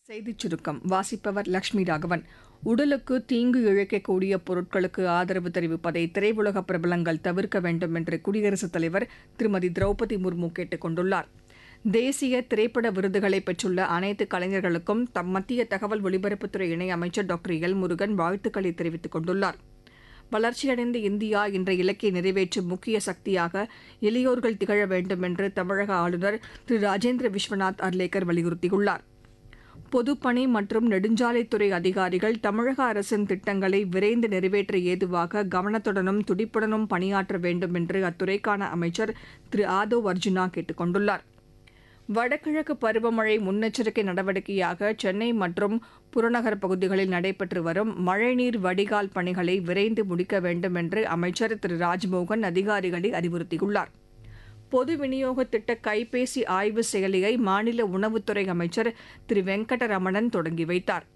செய்திச் சுருக்கம் வாசிப்பவர் லட்சுமி ராகவன் உடலுக்கு தீங்கு இழைக்கக்கூடிய பொருட்களுக்கு ஆதரவு தெரிவிப்பதை திரையுலக பிரபலங்கள் தவிர்க்க வேண்டும் என்று குடியரசுத் தலைவர் திருமதி திரௌபதி முர்மு கேட்டுக் கொண்டுள்ளார் தேசிய திரைப்பட விருதுகளை பெற்றுள்ள அனைத்து கலைஞர்களுக்கும் தம் மத்திய தகவல் ஒலிபரப்புத்துறை இணையமைச்சர் டாக்டர் எல் முருகன் வாழ்த்துக்களை தெரிவித்துக் கொண்டுள்ளார் வளர்ச்சியடைந்த இந்தியா என்ற இலக்கை நிறைவேற்றும் முக்கிய சக்தியாக இளையோர்கள் திகழ வேண்டும் என்று தமிழக ஆளுநர் திரு ராஜேந்திர விஸ்வநாத் அர்லேக்கர் வலியுறுத்தியுள்ளார் பொதுப்பணி மற்றும் நெடுஞ்சாலைத்துறை அதிகாரிகள் தமிழக அரசின் திட்டங்களை விரைந்து நிறைவேற்ற ஏதுவாக கவனத்துடனும் துடிப்புடனும் பணியாற்ற வேண்டும் என்று அத்துறைக்கான அமைச்சர் திரு ஆதவ் அர்ஜுனா கேட்டுக் கொண்டுள்ளார் வடகிழக்கு பருவமழை முன்னெச்சரிக்கை நடவடிக்கையாக சென்னை மற்றும் புறநகர் பகுதிகளில் நடைபெற்று வரும் மழைநீர் வடிகால் பணிகளை விரைந்து முடிக்க வேண்டும் என்று அமைச்சர் திரு ராஜ்மோகன் அதிகாரிகளை அறிவுறுத்தியுள்ளார் பொது விநியோக திட்ட கைபேசி ஆய்வு செயலியை மாநில உணவுத்துறை அமைச்சர் திரு வெங்கடரமணன் தொடங்கி வைத்தார்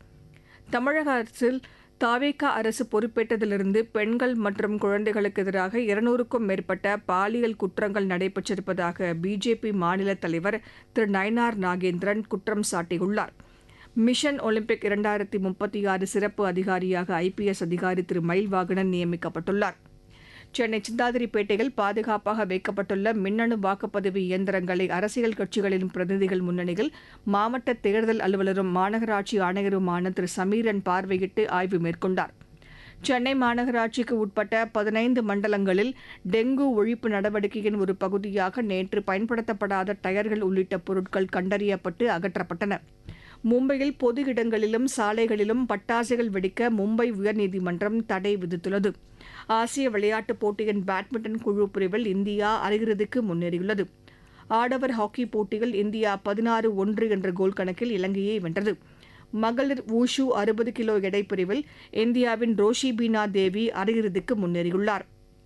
தமிழக அரசில் தாவேகா அரசு பொறுப்பேற்றதிலிருந்து பெண்கள் மற்றும் குழந்தைகளுக்கு எதிராக இருநூறுக்கும் மேற்பட்ட பாலியல் குற்றங்கள் நடைபெற்றிருப்பதாக பிஜேபி மாநில தலைவர் திரு நயனார் நாகேந்திரன் குற்றம் சாட்டியுள்ளார் மிஷன் ஒலிம்பிக் இரண்டாயிரத்தி முப்பத்தி ஆறு சிறப்பு அதிகாரியாக ஐபிஎஸ் அதிகாரி திரு மயில்வாகனன் நியமிக்கப்பட்டுள்ளார் சென்னை சிந்தாதிரிப்பேட்டையில் பாதுகாப்பாக வைக்கப்பட்டுள்ள மின்னணு வாக்குப்பதிவு இயந்திரங்களை அரசியல் கட்சிகளின் பிரதிநிதிகள் முன்னணியில் மாவட்ட தேர்தல் அலுவலரும் மாநகராட்சி ஆணையருமான திரு சமீரன் பார்வையிட்டு ஆய்வு மேற்கொண்டார் சென்னை மாநகராட்சிக்கு உட்பட்ட பதினைந்து மண்டலங்களில் டெங்கு ஒழிப்பு நடவடிக்கையின் ஒரு பகுதியாக நேற்று பயன்படுத்தப்படாத டயர்கள் உள்ளிட்ட பொருட்கள் கண்டறியப்பட்டு அகற்றப்பட்டன மும்பையில் பொது இடங்களிலும் சாலைகளிலும் பட்டாசுகள் வெடிக்க மும்பை உயர்நீதிமன்றம் தடை விதித்துள்ளது ஆசிய விளையாட்டுப் போட்டியின் பேட்மிண்டன் குழு பிரிவில் இந்தியா அரையிறுதிக்கு முன்னேறியுள்ளது ஆடவர் ஹாக்கி போட்டியில் இந்தியா பதினாறு ஒன்று என்ற கோல் கணக்கில் இலங்கையை வென்றது மகளிர் வூஷு அறுபது கிலோ எடை பிரிவில் இந்தியாவின் ரோஷி பீனா தேவி அரையிறுதிக்கு முன்னேறியுள்ளார்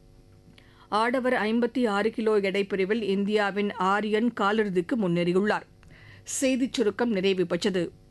ஆடவர் ஐம்பத்தி ஆறு கிலோ எடை பிரிவில் இந்தியாவின் ஆரியன் காலிறுதிக்கு முன்னேறியுள்ளார் செய்திச் சுருக்கம் நிறைவு பெற்றது